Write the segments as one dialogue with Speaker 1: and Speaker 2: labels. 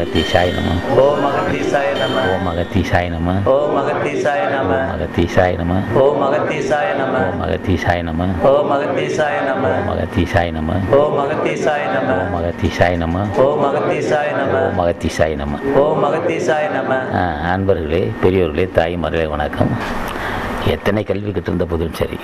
Speaker 1: அகத்தீசாய நம
Speaker 2: ஓம் அகத்தீசாய நம
Speaker 1: ஓம் அகத்தீசாய நம
Speaker 2: ஓம் அகத்தீசாய நம
Speaker 1: ஓம் அகத்தீசாய நம
Speaker 2: ஓம் அகத்தீசாய நம
Speaker 1: ஓம் அகத்தீசாய நம
Speaker 2: ஓம் அகத்தீசாய நம
Speaker 1: ஓம் அகத்தீசாய நம
Speaker 2: ஓம் அகத்தீசாய நம
Speaker 1: ஓம் அகத்தீசாய நம
Speaker 2: ஓம் அகத்தீசாய நம
Speaker 1: ஓம் அகத்தீசாய நம
Speaker 2: ஓம் அகத்தீசாய நம
Speaker 1: ஆ, அன்பர்களே பெரியோர்களே தாய்மார்களே வணக்கம் எத்தனை கல்வி கற்றிருந்த போதும் சரி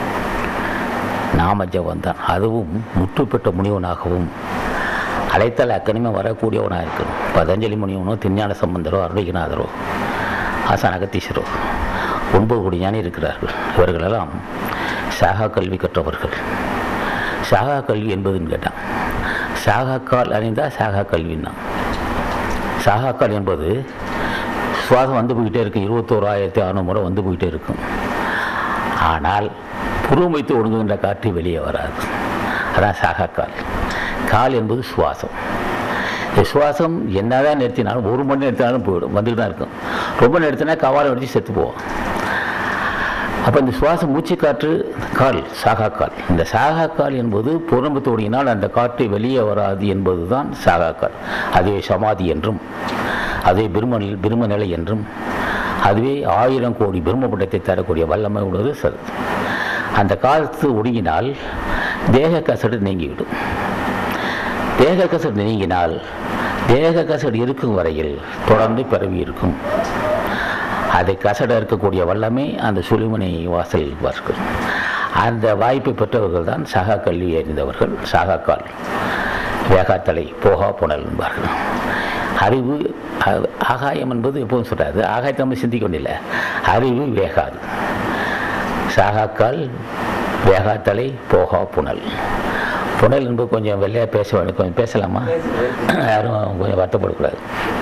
Speaker 1: நாம ஜபந்தான் அதுவும் முற்று பெற்ற முனிவனாகவும் அழைத்தால் அக்கனிமே வரக்கூடியவனாக இருக்கணும் பதஞ்சலி முனிவனோ திருஞான சம்பந்தரோ அருணகிநாதரோ ஆசான் அகத்தீஸ்வரோ ஒன்பது கோடி ஞானி இருக்கிறார்கள் இவர்களெல்லாம் சாகா கல்வி கற்றவர்கள் சாகா கல்வி என்பதுன்னு கேட்டான் சாகாக்கால் அறிந்தால் சாகா கல்வின்னா சாகாக்கால் என்பது சுவாசம் வந்து போய்கிட்டே இருக்கும் இருபத்தோராயிரத்தி அறநூறு முறை வந்து போய்கிட்டே இருக்கும் ஆனால் புருவம் வைத்து ஒடுங்குகின்ற காற்று வெளியே வராது அதான் சாகாக்கால் கால் என்பது சுவாசம் இந்த சுவாசம் என்னதான் நிறுத்தினாலும் ஒரு மணி நிறுத்தினாலும் போயிடும் வந்துட்டு தான் இருக்கும் ரொம்ப நிறுத்தினா கவாலம் அடித்து செத்து போவோம் அப்போ இந்த சுவாசம் மூச்சு காற்று கால் சாகா கால் இந்த சாகா கால் என்பது புறம்பு தோடியினால் அந்த காற்று வெளியே வராது என்பது தான் சாகா கால் அதுவே சமாதி என்றும் அதுவே பிரம்ம பிரம்ம நிலை என்றும் அதுவே ஆயிரம் கோடி பிரம்ம பட்டத்தை தரக்கூடிய வல்லமை உள்ளது சரி அந்த காலத்து ஒடுங்கினால் தேக கசடு நீங்கிவிடும் தேக கசடு நீங்கினால் தேக கசடு இருக்கும் வரையில் தொடர்ந்து பரவி இருக்கும் அதை கசட இருக்கக்கூடிய வல்லமே அந்த சுழிமனை வாசல் வார்கள் அந்த வாய்ப்பை பெற்றவர்கள் தான் சாகா கல்வி அறிந்தவர்கள் சாகாக்கால் வேகாத்தலை போகா புனல் என்பார்கள் அறிவு அ- ஆகாயம் என்பது எப்போதும் சொல்கிறாரு ஆகாயத்தை நம்ம சிந்திக்க வேண்டியதில்லை அறிவு வேகாது சாகாக்கால் வேகாத்தலை போகா புனல் புனல் என்பது கொஞ்சம் வெள்ளையாக பேச வேண்டும் கொஞ்சம் பேசலாமா யாரும் கொஞ்சம் வருத்தப்படக்கூடாது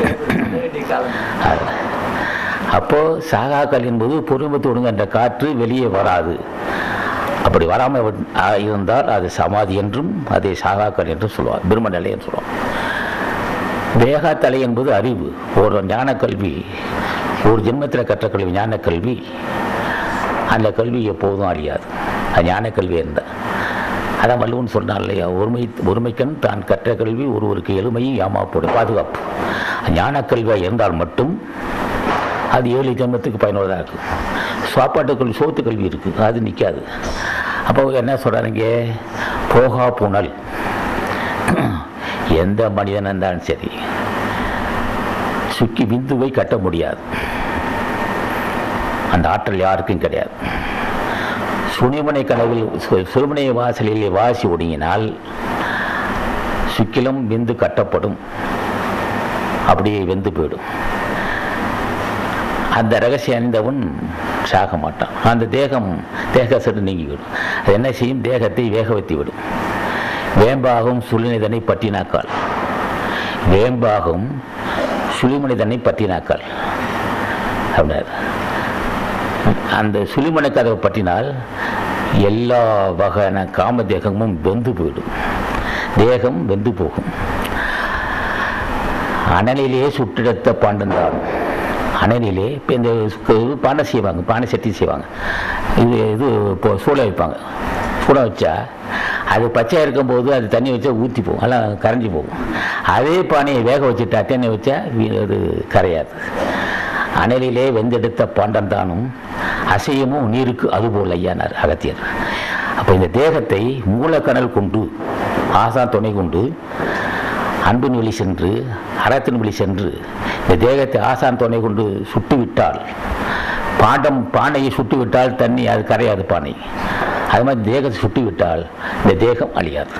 Speaker 1: அது. அப்போ சாகாக்கள் என்பது பொறுமத்து ஒடுங்க அந்த காற்று வெளியே வராது அப்படி வராமல் விட்- ஆ, இருந்தால் அது சமாதி என்றும் அதை சாகாக்கள் என்றும் சொல்லுவார் பிரம்ம நிலை என்று சொல்லுவார் வேகாத்தலை என்பது அறிவு ஒரு ஞான கல்வி ஒரு ஜென்மத்தில் கற்ற கல்வி ஞான கல்வி அந்த கல்வி எப்போதும் அழியாது அது ஞான கல்வி என்ற அதான் வள்ளுவன் சொன்னான் இல்லையா ஒருமை ஒருமைக்கண் தான் கற்ற கல்வி ஒருவருக்கு எளிமையும் ஏமாப்போடு பாதுகாப்பு ஞான கல்வியாக இருந்தால் மட்டும் அது ஏழு ஜென்மத்துக்கு பயனுள்ளதாக இருக்கும் சாப்பாட்டு கல்வி சோத்து கல்வி இருக்குது அது நிற்காது அப்போ என்ன சொல்கிறாருங்க போகா புனல் எந்த மனிதனாக இருந்தாலும் சரி சுக்கி விந்துவை கட்ட முடியாது அந்த ஆற்றல் யாருக்கும் கிடையாது சுனிமனை கனவில் சு- சுனிமனை வாசலிலே வாசி ஒடுங்கினால் சுக்கிலும் விந்து கட்டப்படும் அப்படியே வெந்து போயிடும் அந்த ரகசியம் அறிந்தவன் சாக மாட்டான் அந்த தேகம் தேக சட்டு நீங்கிவிடும் அது என்ன செய்யும் தேகத்தை வேக வைத்து விடும் வேம்பாகும் சுழினிதனை பற்றினாக்கால் வேம்பாகும் சுழிமனிதனை பற்றினாக்கால் அப்படின்னாரு அந்த சுழிமனை கதவை பற்றினால் எல்லா வகையான காம தேகமும் வெந்து போயிடும் தேகம் வெந்து போகும் அனலிலே சுட்டெடுத்த பாண்டந்தான் அனலிலே இப்போ இந்த சு- இது பானை செய்வாங்க பானை சட்டி செய்வாங்க இது இது இப்போ சூட வைப்பாங்க சூட வச்சா அது பச்சையாக இருக்கும்போது அது தண்ணி வச்சா ஊற்றி போகும் எல்லாம் கரைஞ்சி போகும் அதே பானையை வேக வச்சுட்டா தண்ணி வச்சா வீ- அது கரையாது அனலிலே வெந்தெடுத்த பாண்டம் தானும் அசையமும் நீருக்கு அதுபோல் ஐயானார் அகத்தியர் அப்போ இந்த தேகத்தை மூலக்கணல் கொண்டு ஆசான் துணை கொண்டு அன்பின் வழி சென்று அறத்தின் வழி சென்று இந்த தேகத்தை ஆசான் துணை கொண்டு சுட்டு விட்டால் பாண்டம் பானையை சுட்டு விட்டால் தண்ணி அது கரையாது பானை அது மாதிரி தேகத்தை சுட்டு விட்டால் இந்த தேகம் அழியாது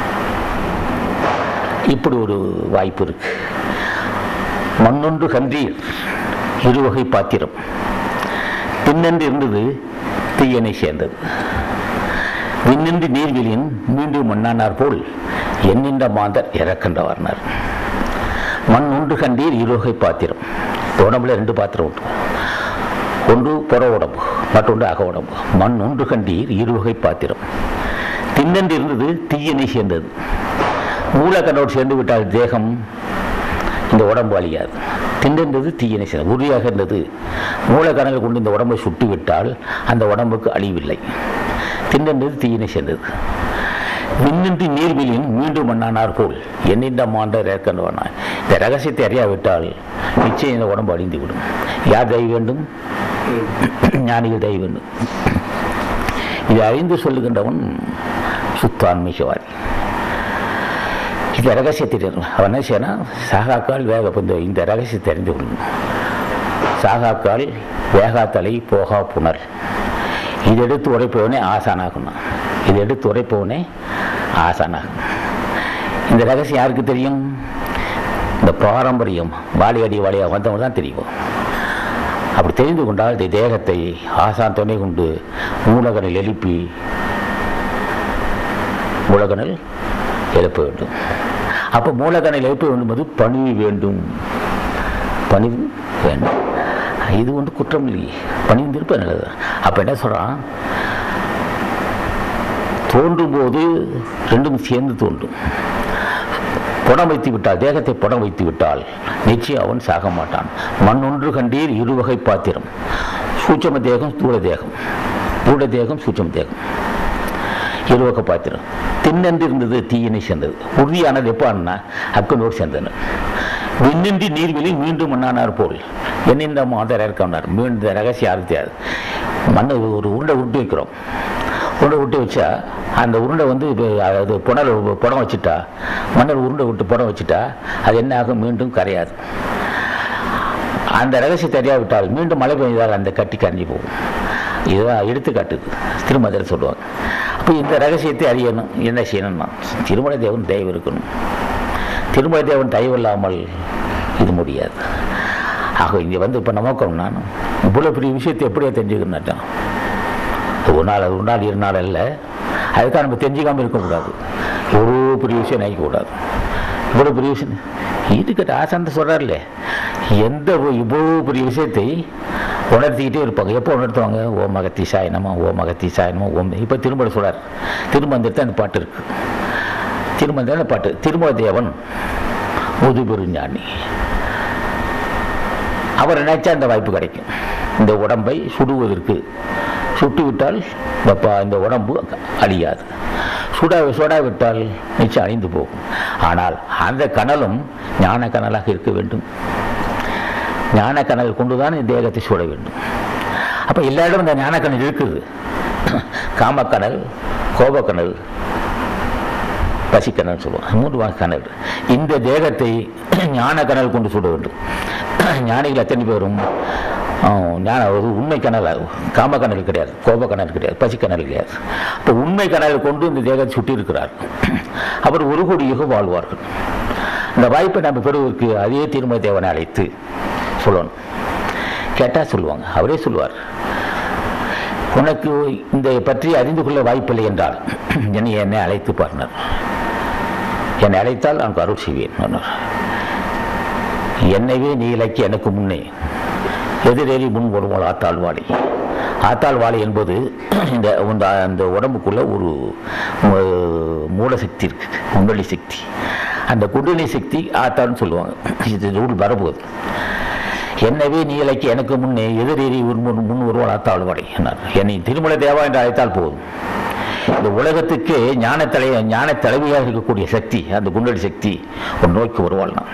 Speaker 1: இப்படி ஒரு வாய்ப்பு இருக்கு மண்ணொன்று கன்றீர் இருவகை பாத்திரம் பின்னென்று இருந்தது தீயனை சேர்ந்தது விண்ணின்று நீர்வெளியின் மீண்டும் மண்ணானார் போல் எண்ணின்ற மாந்தர் இறக்கின்றவர்னார் மண் ஒன்று கண்டீர் இருவகை பாத்திரம் இந்த உடம்புல ரெண்டு பாத்திரம் உண்டு ஒன்று புற உடம்பு மற்றொன்று அக உடம்பு மண் ஒன்று கண்டீர் இருவகை பாத்திரம் தின்னென்று இருந்தது தீயனை சேர்ந்தது மூலக்கண்ணோடு சேர்ந்து விட்டால் தேகம் இந்த உடம்பு அழியாது திண்டென்றது தீயனை சேர்ந்தது உறுதியாக இருந்தது மூலக்கணங்கள் கொண்டு இந்த உடம்பை சுட்டு விட்டால் அந்த உடம்புக்கு அழிவில்லை திண்டென்றது தீயனை சேர்ந்தது விண்ணின்றி நீர்வெளியின் மீண்டும் மண்ணானார் போல் என்னின்ற மாண்டர் ஏற்கனவனாய் இந்த ரகசியத்தை அறியாவிட்டால் நிச்சயம் இந்த உடம்பு அழிந்து விடும் யார் தயவு வேண்டும் ஞானிகள் தயவு வேண்டும் இதை அறிந்து சொல்லுகின்றவன் சுத்தான்மிகவாதி இந்த ரகசியத்தை தெரியும். அவன் என்ன செய்யணும் சாகாக்கால் வேக இந்த இந்த ரகசியத்தை அறிந்து கொள்ளணும் சாகாக்கால் வேகாத்தலை போகா புனல் இது எடுத்து உரைப்பவனே ஆசானாகணும் இது எடுத்து உரைப்பவனே ஆசானாகணும் இந்த ரகசியம் யாருக்கு தெரியும் இந்த பாரம்பரியம் வாலியடி வாலியாக வந்தவங்க தான் தெரியும் அப்படி தெரிந்து கொண்டால் இந்த தேகத்தை ஆசான் துணை கொண்டு மூலகனில் எழுப்பி மூலகனில் எழுப்ப வேண்டும் அப்போ மூலகனில் எழுப்ப வேண்டும் அது பணிவு வேண்டும் பணிவு வேண்டும் இது வந்து குற்றம் இல்லையே பணிவு திருப்ப நல்லது அப்போ என்ன சொல்கிறான் தோன்றும் போது ரெண்டும் சேர்ந்து தோன்றும் புடம் வைத்து விட்டால் தேகத்தை புடம் வைத்து விட்டால் நிச்சயம் அவன் சாக மாட்டான் மண் ஒன்று கண்டீர் இருவகை பாத்திரம் சூட்சம தேகம் ஸ்தூல தேகம் ஸ்தூல தேகம் சூட்சம தேகம் இருவகை பாத்திரம் தின்னென்று இருந்தது தீயினை சேர்ந்தது உறுதியானது எப்பான்னா அக்கனோடு சேர்ந்தது விண்ணின்றி நீர்வெளி மீண்டும் மண்ணானார் போல் என்னின்ற மாதர் இருக்கார் மீண்டும் ரகசியம் யாருக்கு தெரியாது மண்ணை ஒரு உருண்டை உருட்டி வைக்கிறோம் உருண்டை விட்டு வச்சா அந்த உருண்டை வந்து இப்போ அது புனல் புடம் வச்சுட்டா மணல் உருண்டை விட்டு புடம் வச்சுட்டா அது என்ன ஆகும் மீண்டும் கரையாது அந்த ரகசியத்தை அறியாவிட்டால் மீண்டும் மழை பெய்தால் அந்த கட்டி கரைஞ்சி போகும் இதுதான் எடுத்துக்காட்டுது திருமதில் சொல்லுவாங்க அப்போ இந்த ரகசியத்தை அறியணும் என்ன செய்யணும்னா திருமலை தேவன் தயவு இருக்கணும் திருமலை தேவன் தயவு இல்லாமல் இது முடியாது ஆக இங்கே வந்து இப்போ நமக்கும் நான் இவ்வளோ பெரிய விஷயத்தை எப்படியா தெரிஞ்சுக்கணுட்டான் ஒரு நாள் அது ஒரு நாள் இரு நாள் இல்லை அதுக்காக நம்ம தெரிஞ்சுக்காமல் இருக்கக்கூடாது இவ்வளோ பெரிய விஷயம் நினைக்கக்கூடாது இவ்வளோ பெரிய விஷயம் இதுக்கிட்ட ஆசாந்த சொல்கிறார்ல எந்த ஒரு இவ்வளோ பெரிய விஷயத்தை உணர்த்திக்கிட்டே இருப்பாங்க எப்போ உணர்த்துவாங்க ஓ மகத்தி சாயனமா ஓ மகத்தி சாயனமா ஓம் இப்போ திரும்ப சொல்கிறார் திரும்ப வந்துட்டு அந்த பாட்டு இருக்கு திரும்ப அந்த பாட்டு திரும்ப தேவன் முதுபெரு ஞானி அவர் நினைச்சா அந்த வாய்ப்பு கிடைக்கும் இந்த உடம்பை சுடுவதற்கு சுட்டு விட்டால் வெப்பா இந்த உடம்பு அழியாது சுட சுடாவிட்டால் நிச்சயம் அழிந்து போகும் ஆனால் அந்த கனலும் ஞான கனலாக இருக்க வேண்டும் ஞான கனல் கொண்டுதான் இந்த தேகத்தை சுட வேண்டும் அப்போ எல்லா இடமும் இந்த ஞான கனல் இருக்குது காமக்கனல் கோபக்கனல் பசிக்கனல் சொல்லுவோம் மூன்று வகை கனல் இந்த தேகத்தை ஞான கனல் கொண்டு சுட வேண்டும் ஞானிகள் அத்தனை பேரும் ஞான ஒரு உண்மை கனல் காம கனல் கிடையாது கோப கனல் கிடையாது பசி கனல் கிடையாது இப்போ உண்மை கனல் கொண்டு இந்த தேகத்தை சுட்டி இருக்கிறார் அவர் ஒரு கோடி யுகம் வாழ்வார்கள் இந்த வாய்ப்பை நம்ம பெறுவதற்கு அதே திருமதி தேவனை அழைத்து சொல்லணும் கேட்டால் சொல்லுவாங்க அவரே சொல்லுவார் உனக்கு இந்த பற்றி அறிந்து கொள்ள வாய்ப்பில்லை என்றால் என்னை என்னை அழைத்து பாருனர் என்னை அழைத்தால் நான் அருள் செய்வேன் சொன்னார் என்னைவே நீ இலக்கி எனக்கு முன்னே எதிரேறி முன் வருவாள் ஆத்தாள் வாழை ஆத்தாள் வாழை என்பது இந்த இந்த அந்த உடம்புக்குள்ள ஒரு மூலசக்தி இருக்கு குண்டலி சக்தி அந்த குண்டலி சக்தி ஆத்தாள்னு சொல்லுவாங்க இது ரூல் வரப்போகுது என்னவே நீ இலக்கி எனக்கு முன்னே எதிரேறி முன் முன் வருவாள் ஆத்தாள் வாழை என்னார் என்னை திருமலை தேவா என்று அழைத்தால் போதும் இந்த உலகத்துக்கு ஞான தலை ஞான தலைவியாக இருக்கக்கூடிய சக்தி அந்த குண்டலி சக்தி ஒரு நோய்க்கு வருவாள் நான்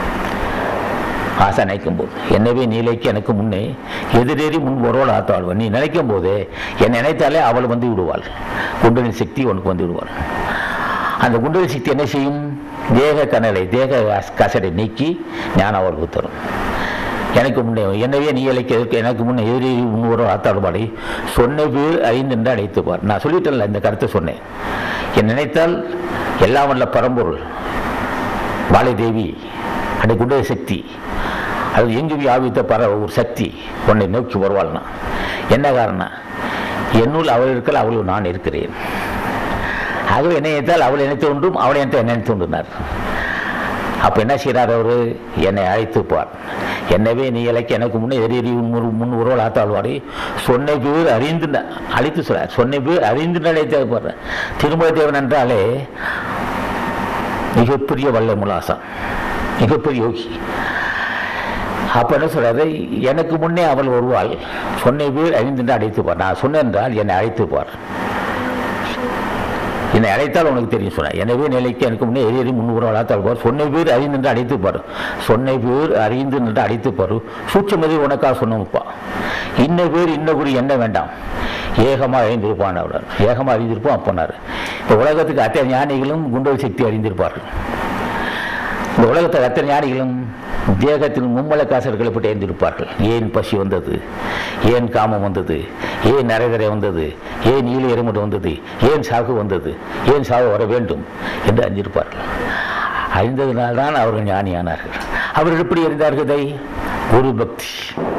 Speaker 1: ஆசை நினைக்கும் போது என்னவே நீலைக்கு எனக்கு முன்னே எதிரேறி முன் வருவாள் ஆத்தாழ்வன் நீ நினைக்கும் போதே என்னை நினைத்தாலே அவள் வந்து விடுவாள் குண்டலின் சக்தி உனக்கு வந்து விடுவாள் அந்த குண்டலின் சக்தி என்ன செய்யும் தேக கனலை தேக கசடை நீக்கி ஞான அவளுக்கு தரும் எனக்கு முன்னே என்னவே நீ இலைக்கு எனக்கு முன்னே எதிரி முன்னூறு ஆத்தாடுபாடி சொன்ன பேர் ஐந்து என்று அழைத்துப்பார் நான் சொல்லிட்டேன்ல இந்த கருத்தை சொன்னேன் என் நினைத்தால் எல்லாம் வல்ல பரம்பொருள் வாழை தேவி அந்த குண்டல சக்தி அது எங்கு வியாபித்த பர ஒரு சக்தி உன்னை நோக்கி வருவாள்னா என்ன காரணம் என்னுள் அவள் இருக்கல அவளும் நான் இருக்கிறேன் ஆகவே என்னை நினைத்தால் அவள் நினைத்து ஒன்றும் அவளை நினைத்து என்ன நினைத்து ஒன்றுனார் அப்போ என்ன செய்கிறார் அவர் என்னை அழைத்துப்பார் என்னவே நீ இலக்கு எனக்கு முன்னே எரி முன் முன் உருவல் ஆத்தாழ்வாடி சொன்ன பேர் அறிந்து அழைத்து சொல்றார் சொன்ன பேர் அறிந்து அழைத்து போடுற திருமல தேவன் என்றாலே மிகப்பெரிய வல்ல முலாசம் மிகப்பெரிய யோகி அப்போ என்ன சொல்றாரு எனக்கு முன்னே அவள் வருவாள் சொன்ன பேர் அறிந்து அழைத்துப்பார் நான் சொன்னேன் என்றால் என்னை அழைத்துப்பார் என்னை அழைத்தால் உனக்கு தெரியும் சொன்னார் எனவே நிலைக்கு எனக்கு முன்னே எரி எரி முன்னூறு வளர்த்தால் போர் சொன்ன பேர் அறிந்து நின்று அழைத்து பாரு சொன்ன பேர் அறிந்து நின்று அழைத்து பாரு சூட்சமதி உனக்கா சொன்னப்பா இன்ன பேர் இன்ன குறி என்ன வேண்டாம் ஏகமாக அறிந்திருப்பான் அவர் ஏகமாக அறிந்திருப்போம் அப்போனார் இப்போ உலகத்துக்கு அத்தனை ஞானிகளும் குண்டல் சக்தி அறிந்திருப்பார்கள் இந்த உலகத்தில் அத்தனை ஞானிகளும் தேகத்தில் மும்மல காசர்களை பற்றி அறிந்திருப்பார்கள் ஏன் பசி வந்தது ஏன் காமம் வந்தது ஏன் நரகரை வந்தது ஏன் ஈழ எருமுடு வந்தது ஏன் சாகு வந்தது ஏன் சாவு வர வேண்டும் என்று அறிந்திருப்பார்கள் அறிந்ததினால்தான் அவர்கள் ஞானியானார்கள் அவர்கள் எப்படி அறிந்தார்கள் இதை குரு பக்தி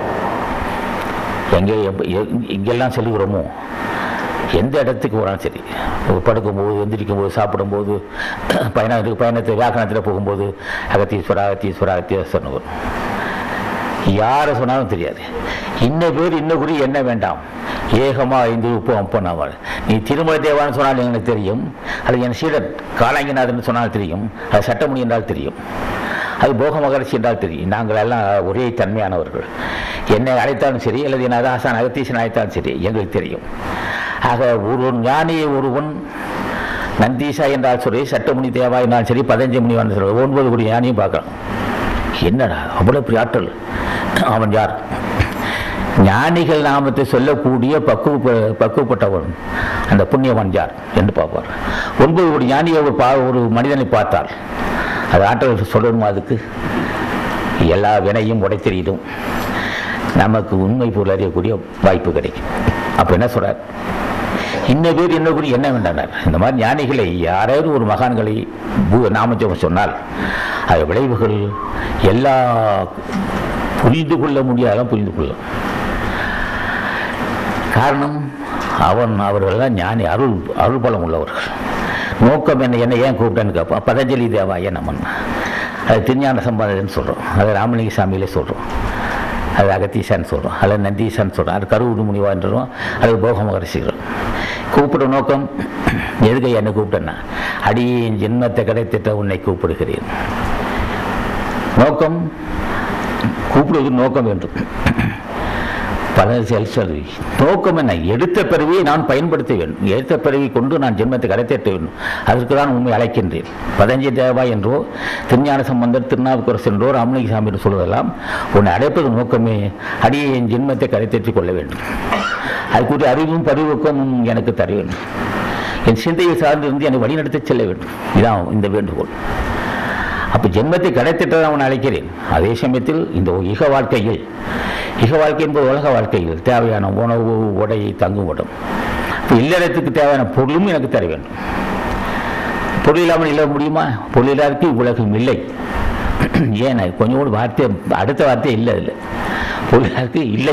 Speaker 1: எங்கே எப்ப- எ- எங்கெல்லாம் செல்கிறோமோ எந்த இடத்துக்கு போனாலும் சரி படுக்கும்போது எந்திரிக்கும்போது சாப்பிடும்போது பயணம் பயணத்தை வாகனத்தில் போகும்போது அகத்தீஸ்வரா அகத்தீஸ்வரா அகத்தீஸ்வரன் வரும் யாரை சொன்னாலும் தெரியாது இன்ன பேர் இன்ன குறி என்ன வேண்டாம் ஏகமா ஐந்து உப்பு அப்பனாவாள் நீ திருமல தேவான்னு சொன்னால் எனக்கு தெரியும் அது என் சீடர் காலாங்கிநாதன் சொன்னால் தெரியும் அது சட்டமணி என்றால் தெரியும் அது போக மகரிஷி என்றால் தெரியும் நாங்கள் எல்லாம் ஒரே தன்மையானவர்கள் என்னை அழைத்தாலும் சரி அல்லது என் அதாசான் அகத்தீசன் அழைத்தாலும் சரி எங்களுக்கு தெரியும் ஆக ஒரு ஞானியை ஒருவன் நந்தீசா என்றால் சரி சட்டமுனி தேவா என்றாலும் சரி பதினஞ்சு மணி வந்து சரி ஒன்பது கோடி ஞானியும் பார்க்கலாம் என்னடா அவ்வளோ பெரிய ஆற்றல் அவன் யார் ஞானிகள் நாமத்தை சொல்லக்கூடிய பக்குவ பக்குவப்பட்டவன் அந்த புண்ணியவன் யார் என்று பார்ப்பார் ஒன்பது ஒரு ஞானியை ஒரு பா ஒரு மனிதனை பார்த்தால் அது ஆற்றல் சொல்லணுமா அதுக்கு எல்லா வினையும் உடைத்தெறியிடும் நமக்கு உண்மை பொருள் அறியக்கூடிய வாய்ப்பு கிடைக்கும் அப்போ என்ன சொல்றார் இன்ன பேர் என்ன கூறி என்ன வேண்டானார் இந்த மாதிரி ஞானிகளை யாராவது ஒரு மகான்களை பூ- நாமஜபம் சொன்னால் அது விளைவுகள் எல்லா புரிந்து கொள்ள முடியாத புரிந்து கொள்ளும் காரணம் அவன் அவர்கள் தான் ஞானி அருள் அருள் பலம் உள்ளவர்கள் நோக்கம் என்ன என்ன ஏன் கூப்பிட்டேன்னு கேட்பான் பதஞ்சலி தேவா ஏன் நம்மன் அது திருஞான சம்பாதன்னு சொல்கிறோம் அது ராமலிங்க சாமியிலே சொல்கிறோம் அது அகத்தீசான்னு சொல்கிறோம் அது நந்தீசான்னு சொல்கிறோம் அது கருவுடு முனிவான்றோம் அது போக மகரிஷிகள் கூப்பிடுற நோக்கம் எதுக்கு என்னை கூப்பிட்டேன்னா அடியின் ஜென்மத்தை கிடைத்திட்ட உன்னை கூப்பிடுகிறேன் நோக்கம் கூப்பிடுவது நோக்கம் வேண்டும் பல செல் செல்வி நோக்கம் என்ன எடுத்த பிறவியை நான் பயன்படுத்த வேண்டும் எடுத்த பிறவி கொண்டு நான் ஜென்மத்தை கடைத்தேற்ற வேண்டும் அதற்கு தான் உண்மை அழைக்கின்றேன் பதஞ்சலி தேவா என்றோ திருஞான சம்பந்தர் திருநாவுக்கரசு என்றோ ராமலிங்க சாமி என்று சொல்வதெல்லாம் உன்னை அடைப்பது நோக்கமே அடியே என் ஜென்மத்தை கடைத்தேற்றிக் கொள்ள வேண்டும் அதுக்குரிய அறிவும் பரிவுக்கமும் எனக்கு தர வேண்டும் என் சிந்தையை சார்ந்திருந்து என்னை வழிநடத்தி செல்ல வேண்டும் இதான் இந்த வேண்டுகோள் அப்போ ஜென்மத்தை கடைத்திட்ட அவன் அழைக்கிறேன் அதே சமயத்தில் இந்த இக வாழ்க்கையில் இக வாழ்க்கை என்பது உலக வாழ்க்கையில் தேவையான உணவு உடை தங்கும் இடம் இப்போ இல்லறத்துக்கு தேவையான பொருளும் எனக்கு தர வேண்டும் பொருள் இல்லாமல் இல்ல முடியுமா பொருள் இல்லாதற்கு உலகம் இல்லை ஏன் அது கொஞ்சம் கூட வார்த்தை அடுத்த வார்த்தை இல்லை இல்லை பொருள் இல்லாதற்கு இல்லை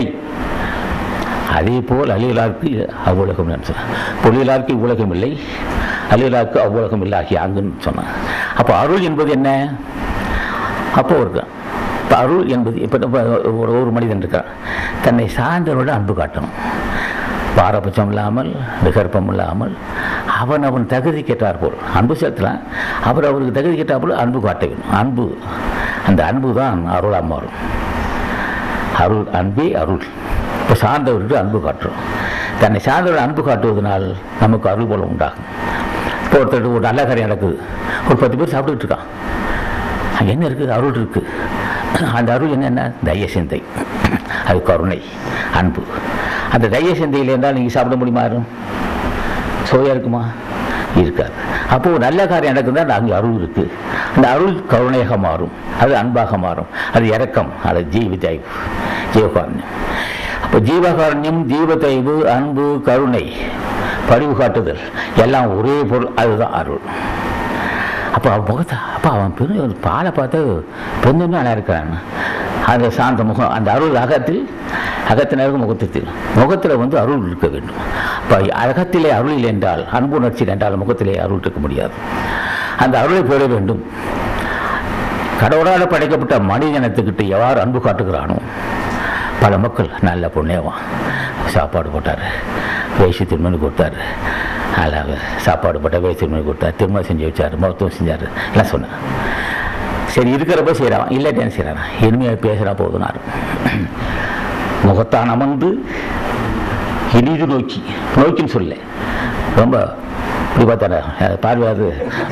Speaker 1: அதே போல் அழியலாருக்கு அவ்வுலகம் சொன்னான் பொருளிலாருக்கு இவ்வுலகம் இல்லை அழியலாருக்கு அவ்வுலகம் இல்லை ஆகிய அங்குன்னு சொன்னான் அப்போ அருள் என்பது என்ன அப்போ இருக்கு இப்போ அருள் என்பது இப்போ நம்ம ஒரு ஒரு மனிதன் இருக்கான் தன்னை சார்ந்தவரோட அன்பு காட்டணும் பாரபட்சம் இல்லாமல் விகற்பம் இல்லாமல் அவன் அவன் தகுதி கேட்டார் போல் அன்பு செலுத்தலாம் அவர் அவருக்கு தகுதி கேட்டார் போல் அன்பு காட்ட வேண்டும் அன்பு அந்த அன்பு தான் அருளாக மாறும் அருள் அன்பே அருள் இப்போ சார்ந்தவருக்கு அன்பு காட்டுறோம் தன்னை சார்ந்தவர்கள் அன்பு காட்டுவதனால் நமக்கு அருள் போல உண்டாகும் இப்போ ஒருத்தர் ஒரு நல்ல காரியம் நடக்குது ஒரு பத்து பேர் சாப்பிட்டுக்கிட்டு இருக்கான் அங்க என்ன இருக்குது அருள் இருக்குது அந்த அருள் என்னென்ன தய சிந்தை அது கருணை அன்பு அந்த தய சிந்தையில் இருந்தால் நீங்கள் சாப்பிட முடியுமா யாரும் சுவையாக இருக்குமா இருக்காது அப்போ ஒரு நல்ல காரியம் நடக்குதுன்னா அங்கே அருள் இருக்குது அந்த அருள் கருணையாக மாறும் அது அன்பாக மாறும் அது இரக்கம் அது ஜீவிதாய்வு ஜீவகாரண்யம் அப்போ ஜீவகாரண்யம் ஜீவதைவு அன்பு கருணை பரிவு காட்டுதல் எல்லாம் ஒரே பொருள் அதுதான் அருள் அப்போ அவன் முகத்தை அப்போ அவன் பெரிய ஒரு பாலை பார்த்து பெண்ணுமே நல்லா இருக்கிறான் அந்த சாந்த முகம் அந்த அருள் அகத்தில் அகத்தினருக்கு முகத்தில் முகத்தில் வந்து அருள் இருக்க வேண்டும் இப்போ அகத்திலே அருள் இல்லை என்றால் அன்பு உணர்ச்சி என்றால் முகத்திலே அருள் இருக்க முடியாது அந்த அருளை பெற வேண்டும் கடவுளால் படைக்கப்பட்ட மனிதனத்துக்கிட்ட எவ்வாறு அன்பு காட்டுகிறானோ பல மக்கள் நல்ல புண்ணியவான் சாப்பாடு போட்டார் வேசி திருமணி கொடுத்தாரு அழகாக சாப்பாடு போட்டால் வேசி திருமணி கொடுத்தாரு திருமணம் செஞ்சு வச்சார் மருத்துவம் செஞ்சார் எல்லாம் சொன்னேன் சரி இருக்கிறப்ப செய்கிறான் இல்லாட்டேன்னு செய்கிறான் இனிமையாக பேசுகிறா போதுனார் முகத்தான் அமர்ந்து இனிது நோக்கி நோக்கின்னு சொல்ல ரொம்ப இப்படி பார்த்தாரா பார்வையாது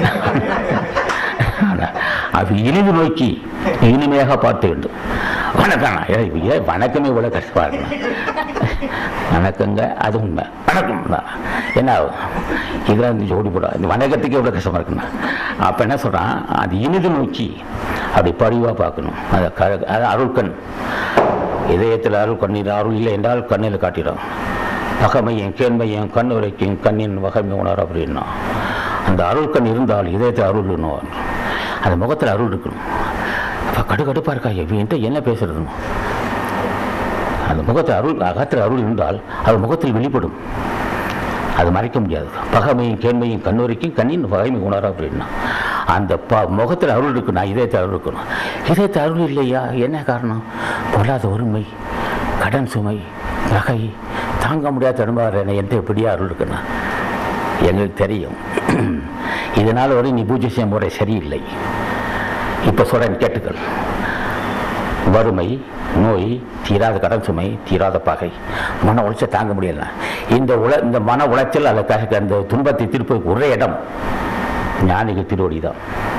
Speaker 1: அது இனிது நோக்கி இனிமையாக பார்த்து வேண்டும் வணக்கம் ஏய், ஏன் வணக்கமே இவ்வளோ கஷ்டமாக இருக்கணும் வணக்கங்க அது உண்மை வணக்கம் தான் என்ன ஆகும்? இதெல்லாம் வந்து ஜோடி போட இந்த வணக்கத்துக்கு எவ்வளோ கஷ்டமாக இருக்குண்ணா அப்போ என்ன சொல்கிறான் அது இனிது நோக்கி அப்படி பரிவாக பார்க்கணும் அது க அது அருள்கண் இதயத்தில் அருள் கண்ணீர் அருள் இல்லை என்றால் கண்ணில் காட்டிடும் பகமையும் கேண்மையும் கண் உரைக்கும் கண்ணின் வகைமை உணர் அப்படின்னா அந்த அருள் கண் இருந்தால் இதயத்தில் அருள் இன்னும் அந்த முகத்தில் அருள் இருக்கணும் அப்போ கடுகடுப்பாக இருக்கா என்கிட்ட என்ன பேசுறதுன்னு அந்த முகத்தில் அருள் அகத்தில் அருள் இருந்தால் அது முகத்தில் வெளிப்படும் அது மறைக்க முடியாது பகமையும் கேண்மையும் கண்ணுரைக்கும் கண்ணின் பகைமை உணர அப்படின்னா அந்த ப முகத்தில் அருள் இருக்கணும் இதயத்தில் அருள் இருக்கணும் இதயத்தில் அருள் இல்லையா என்ன காரணம் பொருளாத ஒருமை கடன் சுமை நகை தாங்க முடியாத தடுமாறு என்கிட்ட எப்படியா அருள் இருக்குன்னா எங்களுக்கு தெரியும் இதனால் வரை நீ பூஜை செய்யும் முறை சரியில்லை இப்போ சொல்கிறேன் கேட்டுக்கள் வறுமை நோய் தீராத கடன் சுமை தீராத பகை மன உளைச்சல் தாங்க முடியல இந்த உல இந்த மன உளைச்சல் அதற்காக அந்த துன்பத்தை திருப்ப ஒரே இடம் ஞானிகள் திருவடி தான்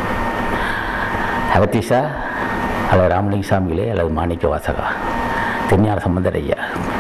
Speaker 1: அகத்தீஷா அல்லது ராமலிங்க சாமிகளே அல்லது மாணிக்க வாசகா திருஞான சம்பந்தர் ஐயா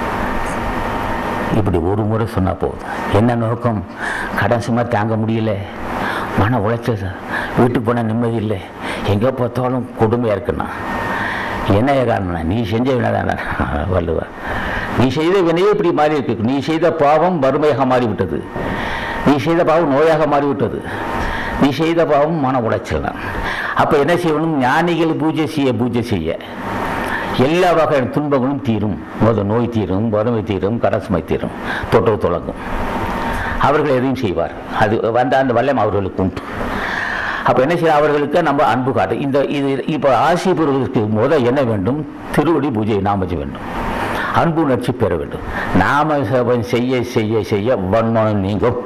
Speaker 1: இப்படி ஒரு முறை சொன்னால் போதும் என்ன நோக்கம் கடன் சும்மா தாங்க முடியல மன உளைச்சல் வீட்டுக்கு போனால் நிம்மதி இல்லை எங்கே பார்த்தாலும் கொடுமையாக இருக்குண்ணா என்ன காரணம் நீ செஞ்ச வினைதான வள்ளுவர் நீ செய்த வினையே இப்படி மாறி இருக்கு நீ செய்த பாவம் வறுமையாக மாறிவிட்டது நீ செய்த பாவம் நோயாக மாறிவிட்டது நீ செய்த பாவம் மன உளைச்சல் தான் அப்போ என்ன செய்யணும் ஞானிகள் பூஜை செய்ய பூஜை செய்ய எல்லா வகையான துன்பங்களும் தீரும் முதல் நோய் தீரும் வறுமை தீரும் கடசுமை தீரும் தொற்று தொடங்கும் அவர்கள் எதையும் செய்வார் அது வந்த அந்த வல்லம் அவர்களுக்கு உண்டு அப்போ என்ன செய்ய அவர்களுக்கு நம்ம அன்பு காட்டு இந்த இது இப்போ ஆசி பெறுவதற்கு முதல் என்ன வேண்டும் திருவடி பூஜை நாம செய்ய வேண்டும் அன்பு உணர்ச்சி பெற வேண்டும் நாம சபம் செய்ய செய்ய செய்ய வன்மம் நீங்கும்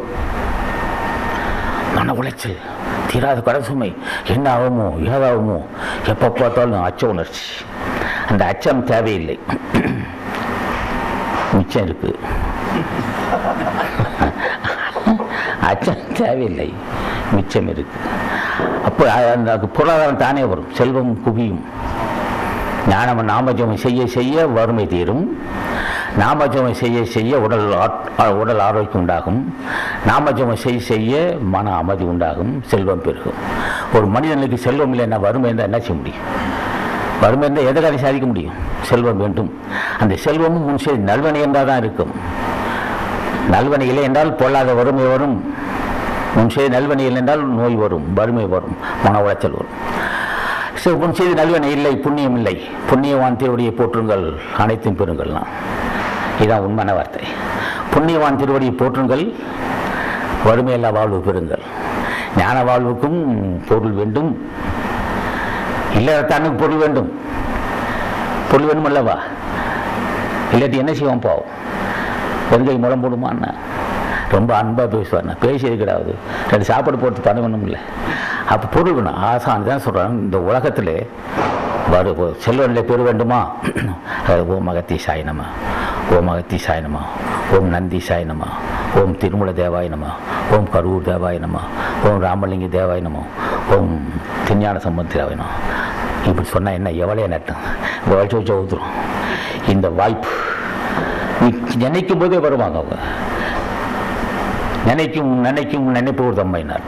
Speaker 1: மன உளைச்சல் தீராத கடன் சுமை என்ன ஆகுமோ ஏதாகுமோ எப்போ பார்த்தாலும் அச்ச உணர்ச்சி அந்த அச்சம் தேவையில்லை மிச்சம் இருக்கு அச்சம் தேவையில்லை மிச்சம் இருக்கு அப்போ அந்த பொருளாதாரம் தானே வரும் செல்வம் குவியும் ஞானம் நாமஜபம் செய்ய செய்ய வறுமை தீரும் நாமஜபம் செய்ய செய்ய உடல் ஆட்- உடல் ஆரோக்கியம் உண்டாகும் நாமஜபம் செய்ய செய்ய மன அமைதி உண்டாகும் செல்வம் பெருகும் ஒரு மனிதனுக்கு செல்வம் இல்லைன்னா வறுமை இருந்தால் என்ன செய்ய முடியும் வறுமை இருந்தால் எதை காரியம் சாதிக்க முடியும் செல்வம் வேண்டும் அந்த செல்வமும் முன் செய்து நல்வனை என்றால் தான் இருக்கும் நல்வனை இல்லை என்றால் பொல்லாத வறுமை வரும் முன் செய்து நல்வனை இல்லை என்றால் நோய் வரும் வறுமை வரும் மன உளைச்சல் வரும் சரி முன் செய்து நல்வனை இல்லை புண்ணியம் இல்லை புண்ணியவான் திருவடியை போற்றுங்கள் அனைத்தும் பெறுங்கள்லாம் இதுதான் உண்மையான வார்த்தை புண்ணியவான் திருவடியை போற்றுங்கள் வறுமையில்லா வாழ்வு பெறுங்கள் ஞான வாழ்வுக்கும் பொருள் வேண்டும் இல்லறத்தானுக்கு பொருள் வேண்டும் பொருள் வேணும் அல்லவா இல்லாட்டி என்ன செய்வோம் பாவம் வெங்கை முளம் போடுமான்னா ரொம்ப அன்பாக பேசுவார் பேசியது கிடையாது ரெண்டு சாப்பாடு போட்டு பண்ண வேணும் இல்லை அப்போ பொருள் வேணும் ஆசான் தான் சொல்கிறாங்க இந்த உலகத்தில் வரு செல்வனில் பெற வேண்டுமா அது ஓம் மகத்தி சாயனமா ஓம் மகத்தி சாயனமா ஓம் நந்தி சாயனமா ஓம் திருமூல தேவாய நம ஓம் கரூர் தேவாய நம ஓம் ராமலிங்க தேவாய நம ஓம் திருஞான சம்பந்தராய நம இப்படி சொன்னால் என்ன எவ்வளோ நட்டம் வச்சு வச்சு ஊத்துரும் இந்த வாய்ப்பு நீ நினைக்கும் போதே வருவாங்க அவங்க நினைக்கும் நினைக்கும் நினைப்பு ஒரு தம்மைனார்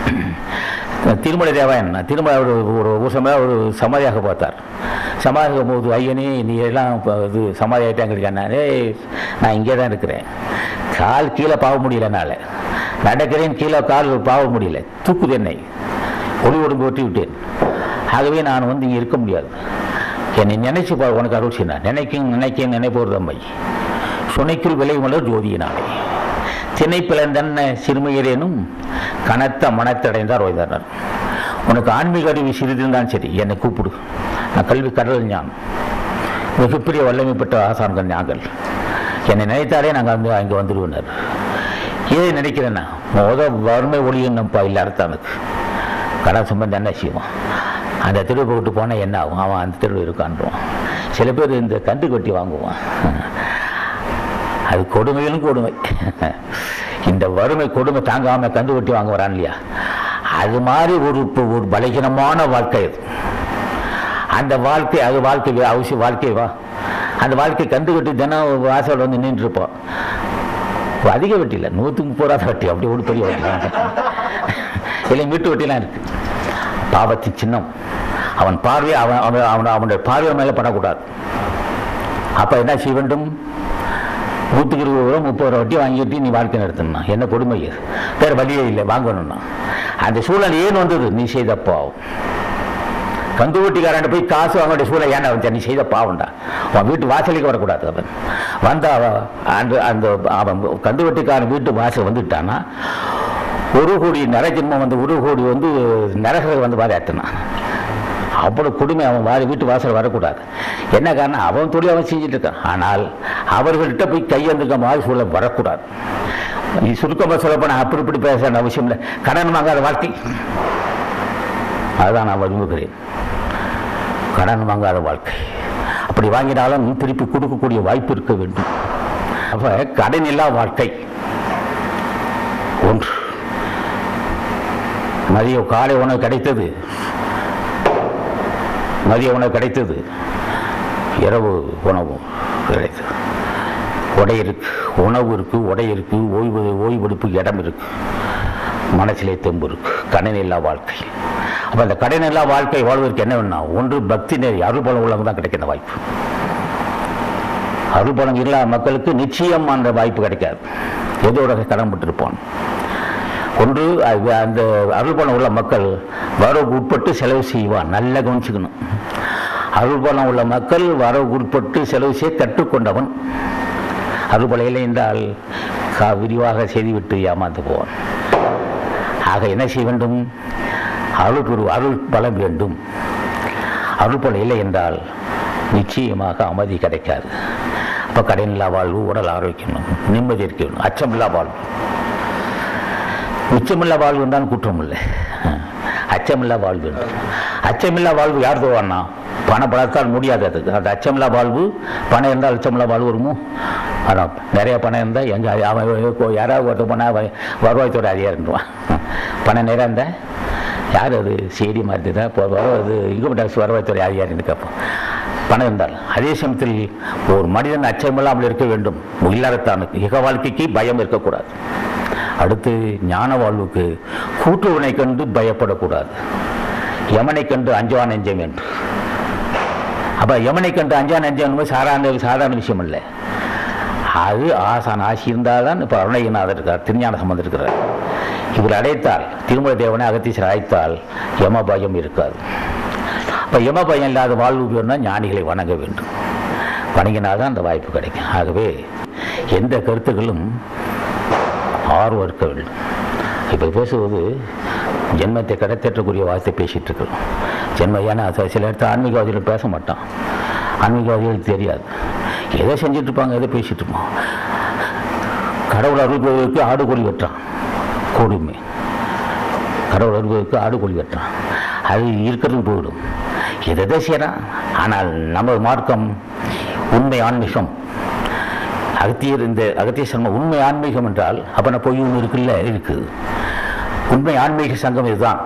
Speaker 1: திருமலை தேவாயன் திருமலை ஒரு ஒரு ஒரு சமயம் ஒரு சமாதியாக பார்த்தார் சமாதிக்கும் போது ஐயனே நீ எல்லாம் இப்போ இது சமாதி ஆகிட்டாங்க இருக்கானே ஏய் நான் இங்கே தான் இருக்கிறேன் கால் கீழே பாவ முடியல என்னால் நடக்கிறேன் கீழே கால் பாவ முடியல தூக்குது என்னை ஒளி ஒடுங்கு ஒட்டி விட்டேன் ஆகவே நான் வந்து இங்கே இருக்க முடியாது என்னை நினைச்சு பார் உனக்கு அருள் செய்யினார் நினைக்கும் நினைக்க நினைப்போர் தம்மை சுனைக்குள் விலை மலர் ஜோதியினாலே திணை பிளந்தன்ன சிறுமையரேனும் கனத்த மனத்தடைந்தார் ஓய்ந்தார் உனக்கு ஆன்மீக அறிவு சிறிதிருந்தான் சரி என்னை கூப்பிடு நான் கல்வி கடல் ஞானம் மிகப்பெரிய வல்லமை பெற்ற ஆசான்கள் ஞாங்கள் என்னை நினைத்தாலே நாங்கள் வந்து அங்கே வந்துடுவோனார் ஏதை நினைக்கிறேன்னா முத வறுமை ஒளியணும்ப்பா இல்லை அர்த்தானுக்கு கடன் சம்பந்தம் என்ன செய்வான் அந்த தெருவு விட்டு போனால் என்ன ஆகும் அவன் அந்த தெருவு இருக்கான்றான் சில பேர் இந்த கண்டு கட்டி வாங்குவான் அது கொடுமையிலும் கொடுமை இந்த வறுமை கொடுமை தாங்காம கந்து வெட்டி வாங்க வரான் இல்லையா அது மாதிரி ஒரு இப்ப ஒரு பலகீனமான வாழ்க்கை அது அந்த வாழ்க்கை அது வாழ்க்கை வே- அவசியம் வாழ்க்கை வா அந்த வாழ்க்கை கந்து வெட்டி தினம் வாசல் வந்து நின்று இருப்போம் இப்ப அதிக வட்டி இல்லை நூற்றுக்கு முப்பது ரூபா வட்டி அப்படி ஒரு பெரிய வட்டி இல்லை மீட்டு வட்டிலாம் இருக்கு பாவத்தின் சின்னம் அவன் பார்வை அவன் அவன் அவன் அவனுடைய பார்வை மேலே படக்கூடாது அப்போ என்ன செய்ய வேண்டும் நூற்றுக்கு இருபது ரூபா முப்பது ரூபா வட்டி வாங்கிட்டு நீ வாழ்க்கை நடத்தணும் என்ன கொடுமை இது வேறு வழியே இல்லை வாங்கணும்னா அந்த சூழல் ஏன் வந்தது நீ செய்த பாவம் கந்து வட்டிக்காரன் போய் காசு அவனுடைய சூழல் ஏன்டா வச்சா நீ செய்த பாவம்டா அவன் வீட்டு வாசலுக்கு வரக்கூடாது அவன் வந்தா அவன் அந்த அந்த அவன் கந்து வட்டிக்காரன் வீட்டு வாசல் வந்துட்டான்னா ஒரு கோடி நரஜென்மம் வந்து ஒரு கோடி வந்து நரகரை வந்து வாதாட்டினான் அவ்வளவு கொடுமை அவன் வாரி வீட்டு வாசல் வரக்கூடாது என்ன காரணம் அவன் தொழில் அவன் செஞ்சுட்டு இருக்கான் ஆனால் அவர்கள்ட்ட போய் கையெழுந்துக்க மாதிரி சூழல் வரக்கூடாது நீ சுருக்கமாக சொல்லப்போனால் அப்படி இப்படி பேச வேண்டிய அவசியம் இல்லை கடன் வாங்காத வாழ்க்கை அதுதான் நான் விரும்புகிறேன் கடன் வாங்காத வாழ்க்கை அப்படி வாங்கினாலும் திருப்பி கொடுக்கக்கூடிய வாய்ப்பு இருக்க வேண்டும் அப்ப கடன் இல்லா வாழ்க்கை ஒன்று மதிய காலை உணவு கிடைத்தது மதிய உணவு கிடைத்தது இரவு உணவு கிடைத்தது உடை இருக்கு உணவு இருக்கு உடை இருக்கு ஓய்வு ஓய்வெடுப்புக்கு இடம் இருக்கு மனசிலே தெம்பு இருக்கு கடன் இல்லா வாழ்க்கை அப்போ அந்த கடன் இல்லா வாழ்க்கை வாழ்வதற்கு என்ன வேணும் ஒன்று பக்தி நெறி அருள் பலம் உள்ளவங்க தான் கிடைக்கிற வாய்ப்பு அருள் பலம் இல்லாத மக்களுக்கு நிச்சயம் அந்த வாய்ப்பு கிடைக்காது எதோட கடன் பட்டிருப்பான் ஒன்று அது அந்த அருள் பலம் உள்ள மக்கள் வரவுக்கு உட்பட்டு செலவு செய்வான் நல்லா கவனிச்சுக்கணும் அருள் பலம் உள்ள மக்கள் வரவுக்கு உட்பட்டு செலவு செய்ய கற்றுக்கொண்டவன் அருள் பலம் இல்லை என்றால் கா- விரிவாக செய்துவிட்டு ஏமாந்து போவான் ஆக என்ன செய்ய வேண்டும் அருள் குரு அருள் பலம் வேண்டும் அருள் பலம் இல்லை என்றால் நிச்சயமாக அமைதி கிடைக்காது அப்போ கடனில்லா வாழ்வு உடல் ஆரோக்கியம் நிம்மதி இருக்க வேண்டும் அச்சமில்லா வாழ்வு மிச்சமில்லா வாழ்வு தான் குற்றம் இல்லை அச்சமில்லா வாழ்வு என்று. அச்சமில்லா வாழ்வு யார் தருவான்னா பணம் பழத்தால் முடியாது அது அது அச்சமில்லா வாழ்வு பணம் இருந்தால் அச்சமில்லா வாழ்வு வருமோ ஆனால் நிறைய பணம் இருந்தால் எங்கே அவன் கோ- யாராவது ஒருத்தர் போனால் அவன் வருவாய்த்துறை அதிகாரின்றான் பணம் நிறைய இருந்தால் யார் அது சிடி மாதிரி தான் இப்போ வருவது இன்கம் டேக்ஸ் வருவாய்த்துறை அதிகாரின்னு கேட்போம் பணம் இருந்தால் அதே சமயத்தில் ஒரு மனிதன் அச்சமில்லாமல் இருக்க வேண்டும் இல்லறத்தானுக்கு இக வாழ்க்கைக்கு பயம் இருக்கக்கூடாது அடுத்து ஞான வாழ்வுக்கு கூட்டுவனை கண்டு பயப்படக்கூடாது யமனை கண்டு அஞ்சுவான் நெஞ்சம் என்று அப்ப யமனை கண்டு அஞ்சா நெஞ்சம் சாதாரண சாதாரண விஷயம் இல்லை அது ஆசான் ஆசி இருந்தால் தான் இப்போ அருணகிரிநாதர் இருக்கார் திருஞான சம்பந்தர் இருக்கிறார் இவர் அடைத்தால் திருமல தேவனை அகத்தீஸ்வரர் அழைத்தால் யம பயம் இருக்காது அப்போ யம பயம் இல்லாத வாழ்வு வேணும்னா ஞானிகளை வணங்க வேண்டும் வணங்கினால்தான் அந்த வாய்ப்பு கிடைக்கும் ஆகவே எந்த கருத்துக்களும் ஆர்வம் இருக்க வேண்டும் இப்போ பேசுவது ஜென்மத்தை கடத்தேற்றக்கூடிய வார்த்தை பேசிட்டு இருக்கிறோம் ஜென்ம ஏன்னா அது சில இடத்துல ஆன்மீகவாதிகள் பேச மாட்டான் ஆன்மீகவாதிகளுக்கு தெரியாது எதை செஞ்சுட்டு இருப்பாங்க எதை பேசிட்டு இருப்போம் கடவுள் அருள்வதற்கு ஆடு கோழி வெட்டுறான் கொடுமை கடவுள் அருள்வதற்கு ஆடு கோழி வெட்டுறான் அது இருக்கிறது போயிடும் எதை எதை செய்கிறான் ஆனால் நம்ம மார்க்கம் உண்மை ஆன்மீகம் அகத்தியர் இந்த அகத்திய சங்கம் உண்மை ஆன்மீகம் என்றால் அப்போ நான் பொய் ஒன்று இருக்குல்ல இருக்குது உண்மை ஆன்மீக சங்கம் இதுதான்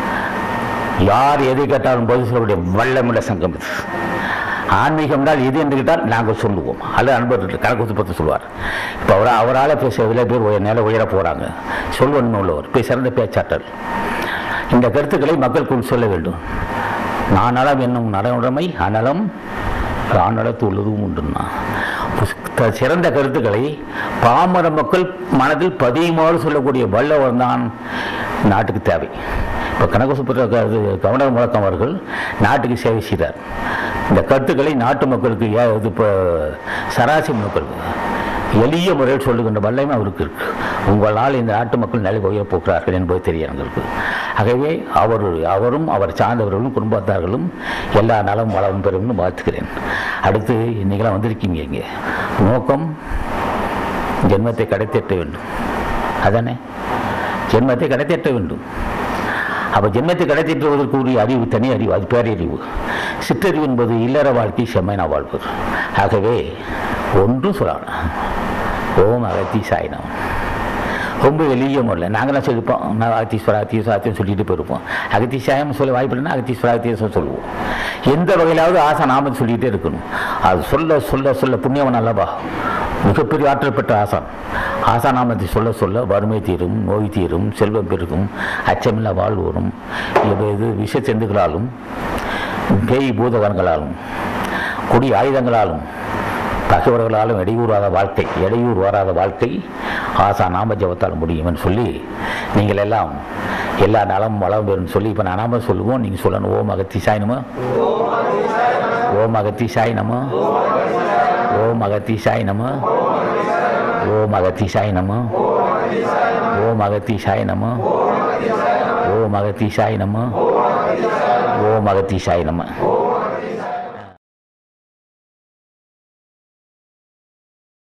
Speaker 1: யார் எதை கேட்டாலும் பதில் சொல்லக்கூடிய வல்லமுள்ள சங்கம் இது ஆன்மீகம் என்றால் எது என்று கேட்டால் நாங்கள் சொல்லுவோம் அல்லது அன்பர்கள் கணக்கு பற்றி சொல்வார் இப்போ அவர் அவரால் பேச இவ்வளோ பேர் உயர் நிலை உயர போகிறாங்க சொல்வன்மை உள்ளவர் இப்போ சிறந்த பேச்சாற்றல் இந்த கருத்துக்களை மக்களுக்குள் சொல்ல வேண்டும் நான் நலம் என்னும் நலனுடைமை அனலம் காணலத்து உள்ளதும் உண்டுன்னா புஸ்த- சிறந்த கருத்துக்களை பாமர மக்கள் மனதில் பதியுமாறு சொல்லக்கூடிய வல்லவர் தான் நாட்டுக்கு தேவை இப்போ கனகசுப்புர கவர்னர் முழக்கம் அவர்கள் நாட்டுக்கு சேவை செய்தார் இந்த கருத்துக்களை நாட்டு மக்களுக்கு ஏ இது இப்போ சராசரி மக்களுக்கு எளிய முறையில் சொல்லுகின்ற வல்லமை அவருக்கு இருக்கு உங்களால் இந்த நாட்டு மக்கள் நிலை உயரப் போகிறார்கள் என்பது தெரியும் எங்களுக்கு ஆகவே அவர் அவரும் அவர் சார்ந்தவர்களும் குடும்பத்தார்களும் எல்லா நலம் வளமும் பெறும்னு வாழ்த்துக்கிறேன் அடுத்து நீங்களாம் வந்திருக்கீங்க இங்கே நோக்கம் ஜென்மத்தை கடைத்தேற்ற வேண்டும் அதானே ஜென்மத்தை கடைத்தேற்ற வேண்டும் அப்போ ஜென்மத்தை கடைத்தேற்றுவதற்கு உரிய அறிவு தனி அறிவு அது பேரறிவு சிற்றறிவு என்பது இல்லற வாழ்க்கை செம்மைனா வாழ்வது ஆகவே ஒன்றும் சொல்லலாம் ஓம் அகத்தி சாயினம் ரொம்ப எளிய முறையில் நாங்களாம் சொல்லிப்போம் நான் அகத்தீஸ்வரா அகத்தீஸ்வரா அகத்தியம் சொல்லிட்டு போயிருப்போம் அகத்தீசாயம் சொல்ல வாய்ப்பு இல்லைன்னா அகத்தீஸ்வரா அகத்தீஸ்வரம் சொல்லுவோம் எந்த வகையிலாவது ஆசை நாம சொல்லிகிட்டே இருக்கணும் அது சொல்ல சொல்ல சொல்ல புண்ணியவன் அல்லவா மிகப்பெரிய ஆற்றல் பெற்ற ஆசான் ஆசாநாமத்தை சொல்ல சொல்ல வறுமை தீரும் நோய் தீரும் செல்வம் பெருகும் அச்சமில்லா வாழ்வு வரும் இது இது விஷச்செந்துகளாலும் பேய் பூதகங்களாலும் கொடி ஆயுதங்களாலும் பகைவர்களாலும் இடையூறாத வாழ்க்கை இடையூறு வராத வாழ்க்கை ஆசா நாம ஜபத்தால் முடியும்னு சொல்லி நீங்கள் எல்லாம் எல்லா நலம் வளம் பெறும் சொல்லி இப்போ நான் நாம சொல்லுவோம் நீங்கள் சொல்லணும் ஓம் அகத்தி சாய் நம ஓம் அகத்தி சாய் நம ஓம் அகத்தி சாய் நம ஓம் அகத்தி சாய் நம ஓம் அகத்தி சாய் நம ஓம் அகத்தி சாய் நம ஓம் அகத்தி சாய் நம